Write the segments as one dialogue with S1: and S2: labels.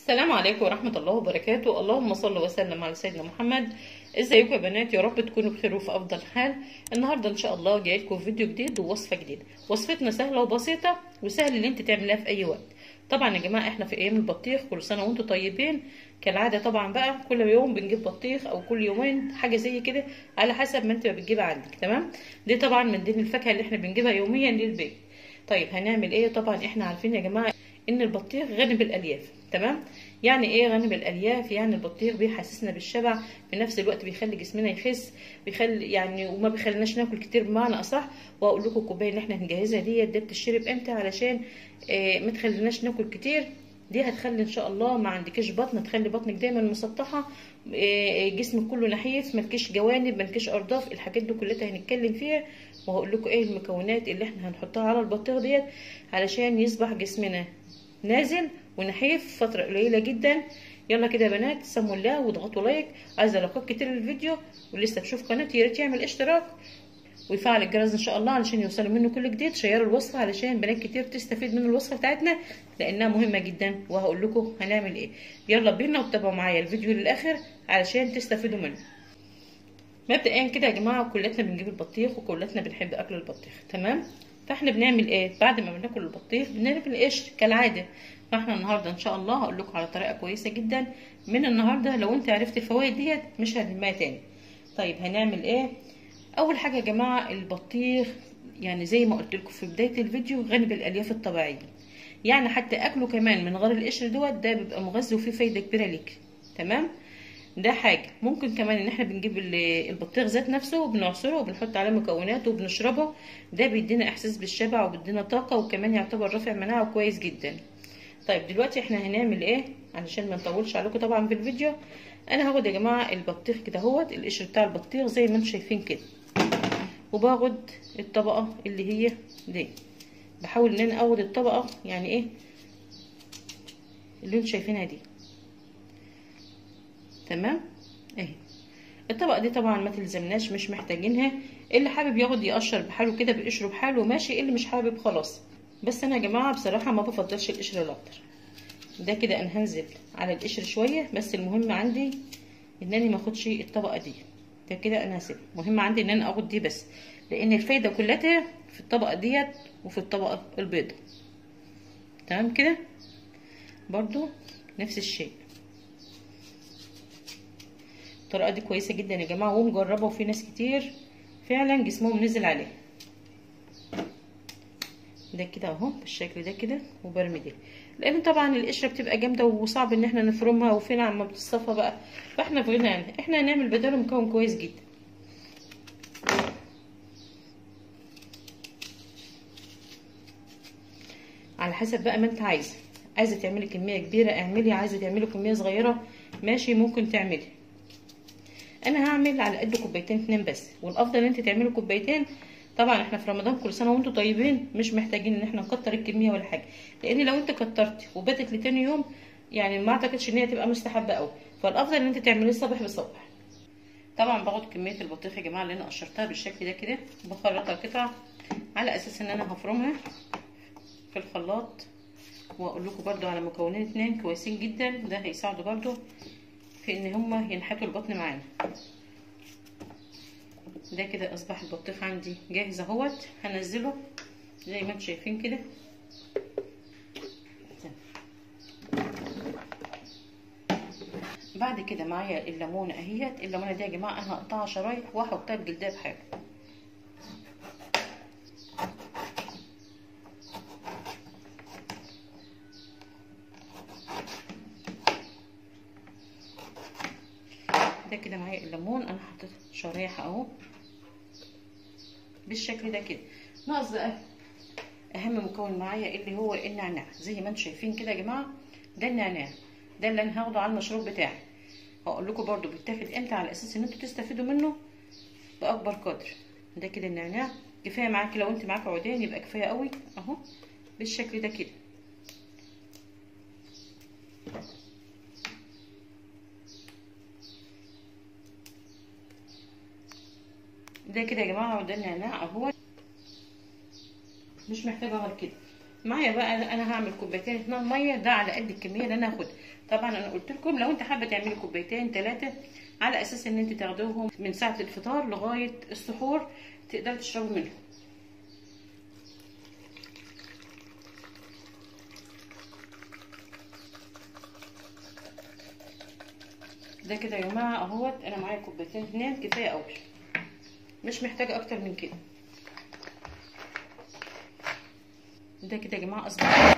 S1: السلام عليكم ورحمة الله وبركاته اللهم صل وسلم على سيدنا محمد ازيكم يا بنات يا رب تكونوا بخير وفي افضل حال النهارده ان شاء الله جاي لكم فيديو جديد ووصفه جديده وصفتنا سهله وبسيطه وسهل ان انت تعمليها في اي وقت طبعا يا جماعه احنا في ايام البطيخ كل سنه وانتم طيبين كالعاده طبعا بقى كل يوم بنجيب بطيخ او كل يومين حاجه زي كده على حسب ما انت بتجيبها عندك تمام دي طبعا من ضمن الفاكهه اللي احنا بنجيبها يوميا للبيت طيب هنعمل ايه طبعا احنا عارفين يا جماعه ان البطيخ غني بالالياف تمام يعني ايه غني بالالياف يعني البطيخ بيحسسنا بالشبع في نفس الوقت بيخلي جسمنا يخس بيخلي يعني وما بيخليناش ناكل كتير بمعنى اصح واقول لكم الكوبايه اللي احنا هنجهزها ديت دي بتشرب امتى علشان آه ما تخليناش ناكل كتير دي هتخلي ان شاء الله ما عندكيش بطن تخلي بطنك دايما مسطحه آه جسمك كله نحيف ملكيش جوانب ملكيش ارداف الحاجات دي كلها هنتكلم فيها وهقول لكم ايه المكونات اللي احنا هنحطها على البطيخ ديت علشان يصبح جسمنا نازل ونحيف فترة قليلة جدا يلا كده يا بنات سموا الله واضغطوا لايك عايزة لايكات كتير للفيديو ولسه بشوف قناتي يا ريت يعمل اشتراك ويفعل الجرس ان شاء الله علشان يوصل منه كل جديد شيروا الوصفة علشان بنات كتير تستفيد من الوصفة بتاعتنا لانها مهمة جدا وهقول لكم هنعمل ايه يلا بينا وتابعوا معايا الفيديو للاخر علشان تستفيدوا منه مبدئيا كده يا جماعه كلتنا بنجيب البطيخ وكلتنا بنحب اكل البطيخ تمام فاحنا بنعمل ايه بعد ما بناكل البطيخ بنعمل القشر كالعاده فاحنا النهارده ان شاء الله هقول لكم على طريقه كويسه جدا من النهارده لو انت عرفت الفوائد ديت مش هتلمها تاني طيب هنعمل ايه اول حاجه يا جماعه البطيخ يعني زي ما قلت لكم في بدايه الفيديو غني بالالياف الطبيعيه يعني حتى اكله كمان من غير القشر دوت ده بيبقى مغذي وفيه فايده كبيره ليك تمام ده حاجه ممكن كمان ان احنا بنجيب البطيخ ذات نفسه وبنعصره وبنحط عليه مكونات وبنشربه ده بيدينا احساس بالشبع وبيدينا طاقه وكمان يعتبر رافع مناعه كويس جدا طيب دلوقتي احنا هنعمل ايه علشان ما نطولش عليكم طبعا في الفيديو انا هاخد يا جماعه البطيخ كده اهوت القشر بتاع البطيخ زي ما انتم شايفين كده وباخد الطبقه اللي هي دي بحاول ان انا اخد الطبقه يعني ايه اللي انتم شايفينها دي تمام اهي الطبقه دي طبعا ما تلزمناش مش محتاجينها اللي حابب ياخد يقشر بحاله كده بقشره بحاله ماشي اللي مش حابب خلاص بس انا يا جماعه بصراحه ما بفضلش القشر الاكتر ده كده انا هنزل على القشر شويه بس المهم عندي ان انا ما اخدش الطبقه دي ده كده انا هسيبها المهم عندي ان انا اخد دي بس لان الفايده كلها في الطبقه ديت وفي الطبقه البيضاء تمام كده برضو نفس الشيء الطريقه دي كويسه جدا يا جماعه ومجربه وفي ناس كتير فعلا جسمهم نزل عليها ده كده اهو بالشكل ده كده وبرمي دي لان طبعا القشره بتبقى جامده وصعب ان احنا نفرمها وفين عما بتصفى بقى فاحنا في غنى عنها احنا هنعمل بداله مكون كويس جدا على حسب بقى ما انت عايزه عايزه تعملي كميه كبيره اعملي عايزه تعملي كميه صغيره ماشي ممكن تعملي انا هعمل على قد كوبايتين اتنين بس والافضل ان انت تعملي كوبايتين طبعا احنا في رمضان كل سنه وانتم طيبين مش محتاجين ان احنا نكتر الكميه ولا حاجه لان لو انت كترتي وباتت لتاني يوم يعني ما اعتقدش ان هي تبقى مستحبه قوي فالافضل ان انت تعمليه الصبح بالصبح طبعا باخد كميه البطيخ يا جماعه اللي انا قشرتها بالشكل ده كده بخرطها قطع على اساس ان انا هفرمها في الخلاط واقول لكم برده على مكونين اتنين كويسين جدا ده هيساعدوا برده في ان هما ينحتوا البطن معانا ده كده اصبح البطيخ عندي جاهز اهوت هنزله زي ما انتم شايفين كده بعد كده معايا الليمونه اهيت الليمونه دي يا جماعه انا هقطعها شرايح واحطها بجلدها بحاجه ده كده معايا الليمون انا حطيت شرايح اهو بالشكل ده كده ناقص بقى اهم مكون معايا اللي هو النعناع زي ما انتم شايفين كده يا جماعه ده النعناع ده اللي انا هاخده على المشروب بتاعي هقول لكم برده بيتاخد امتى على اساس ان انتوا تستفيدوا منه باكبر قدر ده كده النعناع كفايه معاكي لو انت معاكي عودين يبقى كفايه قوي اهو بالشكل ده كده ده كده يا جماعه وده النعناع اهو مش محتاجه غير كده معايا بقى انا هعمل كوبايتين اتنين ميه ده على قد الكميه اللي انا هاخدها طبعا انا قلت لكم لو انت حابه تعملي كوبايتين ثلاثه على اساس ان انت تاخدوهم من ساعه الفطار لغايه السحور تقدري تشربوا منهم ده كده يا جماعه اهوت انا معايا كوبايتين اتنين كفايه قوي مش محتاجه اكتر من كده ده كده يا جماعه اصبح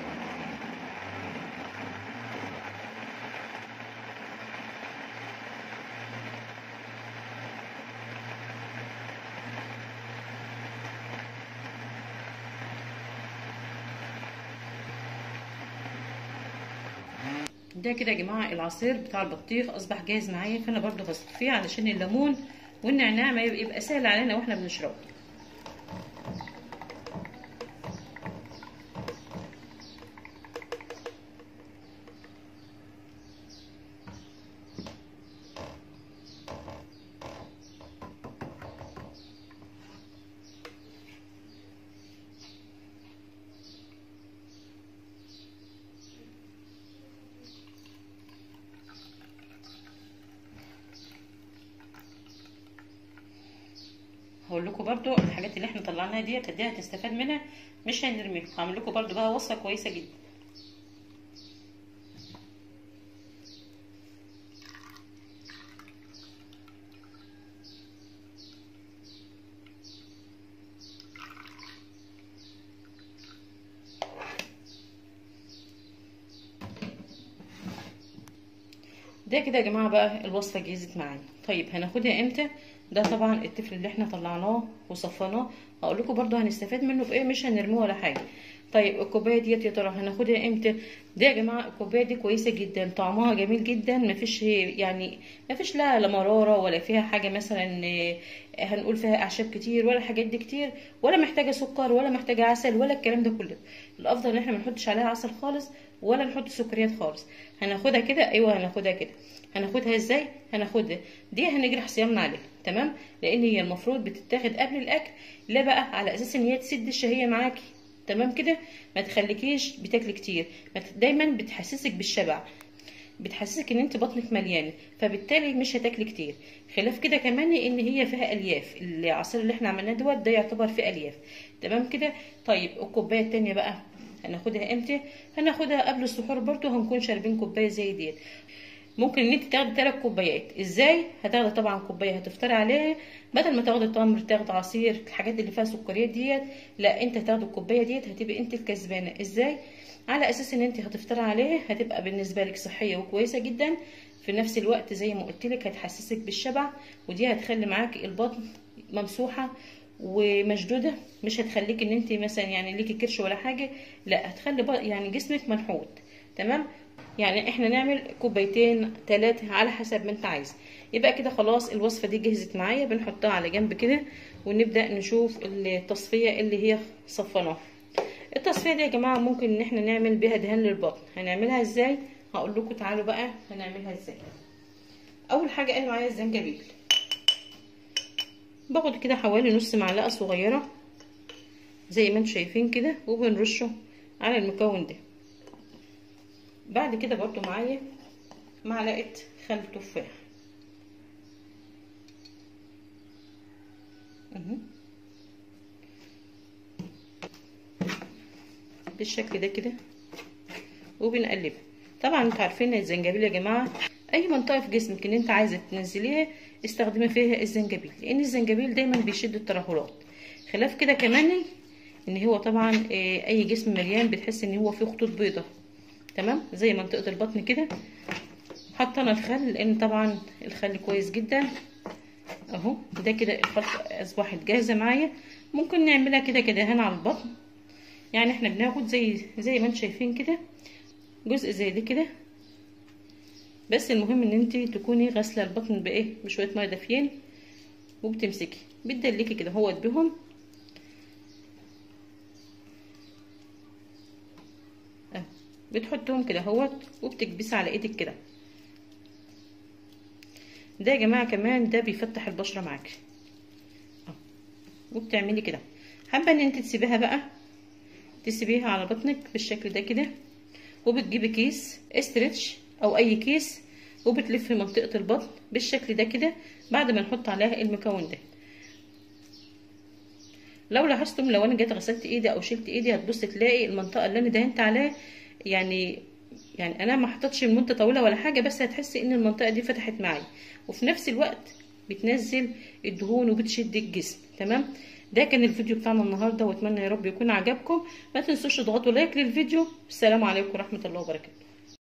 S1: ده كده يا جماعه العصير بتاع البطيخ اصبح جاهز معايا فانا برضو هصفيه علشان الليمون والنعناع ما يبقى سهل علينا واحنا بنشربه هقول لكم برضو الحاجات اللي احنا طلعناها ديت قد ايه هتستفاد منها مش هنرميها هعمل لكم برضو بقى وصفه كويسه جدا ده كده يا جماعه بقى الوصفه جهزت معانا طيب هناخدها امتى ده طبعا الطفل اللي احنا طلعناه وصفناه هقول لكم برضو هنستفاد منه في ايه مش هنرميه ولا حاجه طيب الكوبايه ديت يا ترى هناخدها امتى ده يا جماعه الكوبايه دي كويسه جدا طعمها جميل جدا مفيش يعني مفيش لها لا مراره ولا فيها حاجه مثلا هنقول فيها اعشاب كتير ولا حاجات دي كتير ولا محتاجه سكر ولا محتاجه عسل ولا الكلام ده كله الافضل ان احنا ما نحطش عليها عسل خالص ولا نحط سكريات خالص هناخدها كده ايوه هناخدها كده هناخدها ازاي هناخدها دي هنجرح صيامنا عليها تمام لان هي المفروض بتتاخد قبل الاكل لا بقى على اساس ان هي تسد الشهيه معاكي تمام كده ما تخليكيش بتاكلي كتير دايما بتحسسك بالشبع بتحسسك ان انت بطنك مليان فبالتالي مش هتاكلي كتير خلاف كده كمان ان هي فيها الياف العصير اللي احنا عملناه دوت ده يعتبر فيه الياف تمام كده طيب الكوبايه التانية بقى هناخدها امتى هناخدها قبل السحور برضو هنكون شاربين كوبايه زي ديت ممكن ان انت تاخدي ثلاث كوبايات ازاي هتاخدي طبعا كوبايه هتفطري عليها بدل ما تاخدي تمر تاخدي عصير الحاجات اللي فيها سكريات ديت لا انت هتاخدي الكوبايه ديت هتبقى انت الكسبانه ازاي على اساس ان انت هتفطري عليها هتبقى بالنسبه لك صحيه وكويسه جدا في نفس الوقت زي ما قلت لك هتحسسك بالشبع ودي هتخلي معاك البطن ممسوحه ومشدوده مش هتخليك ان انت مثلا يعني ليكي كرش ولا حاجه لا هتخلي يعني جسمك منحوت تمام يعني احنا نعمل كوبايتين ثلاثة على حسب ما انت عايز يبقى كده خلاص الوصفة دي جهزت معايا بنحطها على جنب كده ونبدأ نشوف التصفية اللي هي صفناها التصفية دي يا جماعة ممكن ان احنا نعمل بيها دهان للبطن هنعملها ازاي هقول لكم تعالوا بقى هنعملها ازاي اول حاجة انا معايا الزنجبيل باخد كده حوالي نص معلقة صغيرة زي ما انتم شايفين كده وبنرشه على المكون ده بعد كده برضو معايا معلقه خل تفاح بالشكل ده كده وبنقلبها طبعا انتوا عارفين الزنجبيل يا جماعه اي منطقه في جسمك ان انت عايزه تنزليها استخدمي فيها الزنجبيل لان الزنجبيل دايما بيشد الترهلات خلاف كده كمان ان هو طبعا اي جسم مليان بتحس ان هو فيه خطوط بيضه تمام زي منطقه البطن كده حطينا الخل لان طبعا الخل كويس جدا اهو ده كده الخلطه اصبحت جاهزه معايا ممكن نعملها كده كده هنا على البطن يعني احنا بناخد زي زي ما انتم شايفين كده جزء زي ده كده بس المهم ان انت تكوني غاسله البطن بايه بشويه ميه دافيين وبتمسكي بتدلكي كده هوت بهم بتحطهم كده اهوت وبتكبسي على ايدك كده ده يا جماعه كمان ده بيفتح البشره معاكي وبتعملي كده حابه ان انت تسيبيها بقى تسيبيها على بطنك بالشكل ده كده وبتجيبي كيس استرتش او اي كيس وبتلفي منطقة البطن بالشكل ده كده بعد ما نحط عليها المكون ده لو لاحظتم لو انا جيت غسلت ايدي او شلت ايدي هتبص تلاقي المنطقة اللي انا دهنت عليها يعني يعني انا ما حطيتش لمده طويله ولا حاجه بس هتحسي ان المنطقه دي فتحت معايا وفي نفس الوقت بتنزل الدهون وبتشد الجسم تمام ده كان الفيديو بتاعنا النهارده واتمنى يا رب يكون عجبكم ما تنسوش تضغطوا لايك للفيديو السلام عليكم ورحمه الله وبركاته